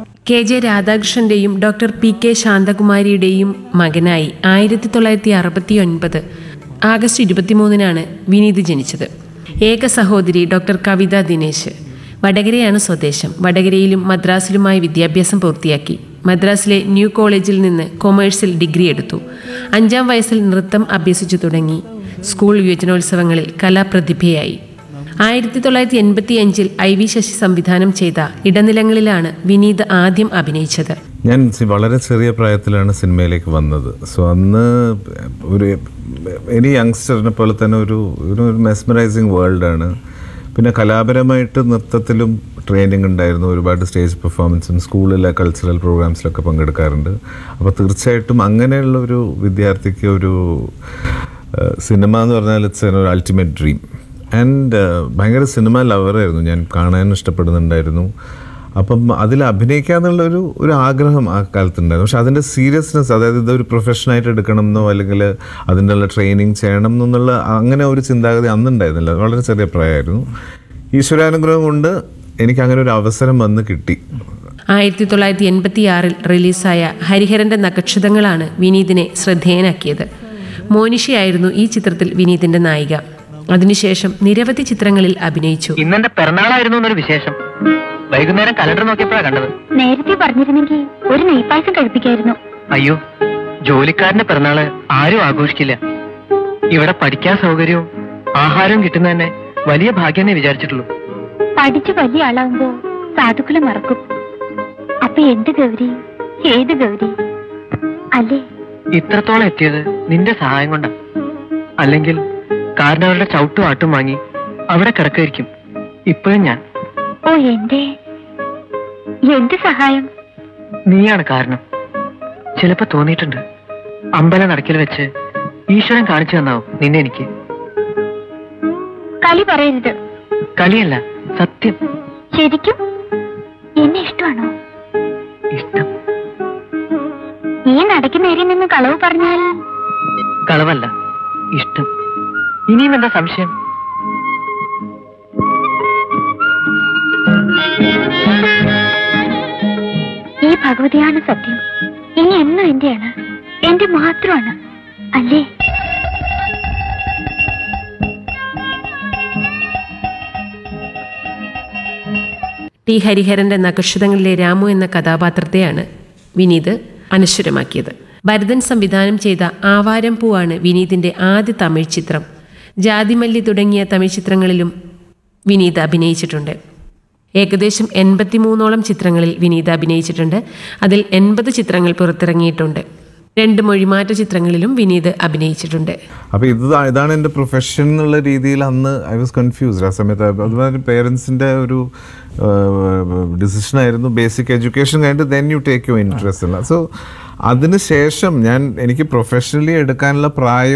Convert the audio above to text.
K J രാധാകൃഷ്ണന്റെയും doctor P K ശാന്തകുമാരിയുടെയും മകനായി ആയിരത്തി തൊള്ളായിരത്തി അറുപത്തി ഒൻപത് ആഗസ്റ്റ് ഇരുപത്തിമൂന്നിനാണ് വിനീത് ജനിച്ചത് ഏക സഹോദരി ഡോക്ടർ കവിത ദിനേശ് വടകരയാണ് സ്വദേശം വടകരയിലും മദ്രാസിലുമായി വിദ്യാഭ്യാസം പൂർത്തിയാക്കി മദ്രാസിലെ ന്യൂ കോളേജിൽ നിന്ന് കൊമേഴ്സിൽ ഡിഗ്രി എടുത്തു അഞ്ചാം വയസ്സിൽ നൃത്തം അഭ്യസിച്ചു തുടങ്ങി സ്കൂൾ യുവജനോത്സവങ്ങളിൽ കലാപ്രതിഭയായി ആയിരത്തി തൊള്ളായിരത്തി എൺപത്തി അഞ്ചിൽ ഐ വി ശശി സംവിധാനം ചെയ്ത ഇടനിലങ്ങളിലാണ് വിനീത് ആദ്യം അഭിനയിച്ചത് ഞാൻ സി- വളരെ ചെറിയ പ്രായത്തിലാണ് സിനിമയിലേക്ക് വന്നത് സോ അന്ന് ഒരു എനി യങ്സ്റ്ററിനെ പോലെ തന്നെ ഒരു ഒരു മെസ്മറൈസിങ് വേൾഡാണ് പിന്നെ കലാപരമായിട്ട് നൃത്തത്തിലും ട്രെയിനിങ് ഉണ്ടായിരുന്നു ഒരുപാട് സ്റ്റേജ് പെർഫോമൻസും സ്കൂളിലെ കൾച്ചറൽ പ്രോഗ്രാംസിലൊക്കെ പങ്കെടുക്കാറുണ്ട് അപ്പോൾ തീർച്ചയായിട്ടും അങ്ങനെയുള്ള ഒരു വിദ്യാർത്ഥിക്ക് ഒരു സിനിമ എന്ന് പറഞ്ഞാൽ ഇറ്റ്സ് ഒരു അൾട്ടിമേറ്റ് ഡ്രീം ആൻഡ് ഭയങ്കര സിനിമ ലവറായിരുന്നു ഞാൻ കാണാൻ ഇഷ്ടപ്പെടുന്നുണ്ടായിരുന്നു അപ്പം അതിൽ അഭിനയിക്കാന്നുള്ള ഒരു ഒരു ആഗ്രഹം ആ കാലത്തുണ്ടായിരുന്നു പക്ഷെ അതിൻ്റെ സീരിയസ്നെസ് അതായത് ഇതൊരു പ്രൊഫഷനായിട്ട് എടുക്കണം എന്നോ അല്ലെങ്കിൽ അതിൻ്റെ ഉള്ള ട്രെയിനിങ് ചെയ്യണം എന്നുള്ള അങ്ങനെ ഒരു ചിന്താഗതി അന്നുണ്ടായിരുന്നില്ല വളരെ ചെറിയ പ്രായമായിരുന്നു ഈശ്വരാനുഗ്രഹം കൊണ്ട് എനിക്ക് അങ്ങനെ ഒരു അവസരം വന്ന് കിട്ടി ആയിരത്തി തൊള്ളായിരത്തി എൺപത്തി ആറിൽ റിലീസായ ഹരിഹരന്റെ നക്ഷതങ്ങളാണ് വിനീതിനെ ശ്രദ്ധേയനാക്കിയത് മോനിഷയായിരുന്നു ഈ ചിത്രത്തിൽ വിനീതിന്റെ നായിക അതിനുശേഷം നിരവധി ചിത്രങ്ങളിൽ അഭിനയിച്ചു ഇന്നെന്റെ പിറന്നാളായിരുന്നു എന്നൊരു വിശേഷം വൈകുന്നേരം കലണ്ടർ നോക്കിയപ്പോഴാ കണ്ടത് നേരത്തെ പറഞ്ഞിരുന്നെങ്കിൽ ഒരു നെയ്പായസം കഴിപ്പിക്കായിരുന്നു അയ്യോ ജോലിക്കാരന്റെ പിറന്നാള് ആരും ആഘോഷിക്കില്ല ഇവിടെ പഠിക്കാൻ സൗകര്യവും ആഹാരവും കിട്ടുന്ന തന്നെ വലിയ ഭാഗ്യമേ വിചാരിച്ചിട്ടുള്ളൂ പഠിച്ചു വലിയ ആളാവുമ്പോ സാധുക്കളെ മറക്കും അപ്പൊ എന്ത് ഗൗരി ഏത് ഗൗരി അല്ലേ ഇത്രത്തോളം എത്തിയത് നിന്റെ സഹായം കൊണ്ടാ അല്ലെങ്കിൽ കാരണവരുടെ ചവിട്ടും ആട്ടും വാങ്ങി അവിടെ കിടക്കായിരിക്കും ഇപ്പോഴും ഞാൻ ഓ എന്റെ എന്ത് സഹായം നീയാണ് കാരണം ചിലപ്പോ തോന്നിയിട്ടുണ്ട് അമ്പല നടക്കിൽ വെച്ച് ഈശ്വരൻ കാണിച്ചു തന്നാവും നിന്നെ എനിക്ക് കളി പറയരുത് കളിയല്ല സത്യം ശരിക്കും എന്നെ ഇഷ്ടമാണോ ഇഷ്ടം ഈ നടക്ക് നേരെ നിന്ന് കളവ് പറഞ്ഞാൽ കളവല്ല ഇഷ്ടം ഇനിയും എന്താ സംശയം ഈ ഭഗവതിയാണ് സത്യം ഇനി എന്നും എന്റെയാണ് എന്റെ മാത്രമാണ് അല്ലേ ടി ഹരിഹരന്റെ നക്ഷതങ്ങളിലെ രാമു എന്ന കഥാപാത്രത്തെയാണ് വിനീത് അനശ്വരമാക്കിയത് ഭരതൻ സംവിധാനം ചെയ്ത ആവാരം പൂവാണ് വിനീതിന്റെ ആദ്യ തമിഴ് ചിത്രം ജാതിമല്ലി തുടങ്ങിയ തമിഴ് ചിത്രങ്ങളിലും വിനീത് അഭിനയിച്ചിട്ടുണ്ട് ഏകദേശം എൺപത്തിമൂന്നോളം ചിത്രങ്ങളിൽ വിനീത് അഭിനയിച്ചിട്ടുണ്ട് അതിൽ എൺപത് ചിത്രങ്ങൾ പുറത്തിറങ്ങിയിട്ടുണ്ട് രണ്ട് മൊഴിമാറ്റ ചിത്രങ്ങളിലും വിനീത് അഭിനയിച്ചിട്ടുണ്ട് അപ്പോൾ ഇത് ഇതാണ് എൻ്റെ പ്രൊഫഷൻ എന്നുള്ള രീതിയിൽ അന്ന് ഐ വാസ് കൺഫ്യൂസ്ഡ് ആ സമയത്ത് അതുപോലെ പേരൻസിൻ്റെ ഒരു ഡിസിഷൻ ആയിരുന്നു ബേസിക് എഡ്യൂക്കേഷൻ കഴിഞ്ഞിട്ട് then you take you interest ഉള്ള സോ അതിന് ശേഷം ഞാൻ എനിക്ക് പ്രൊഫഷണലി എടുക്കാനുള്ള പ്രായം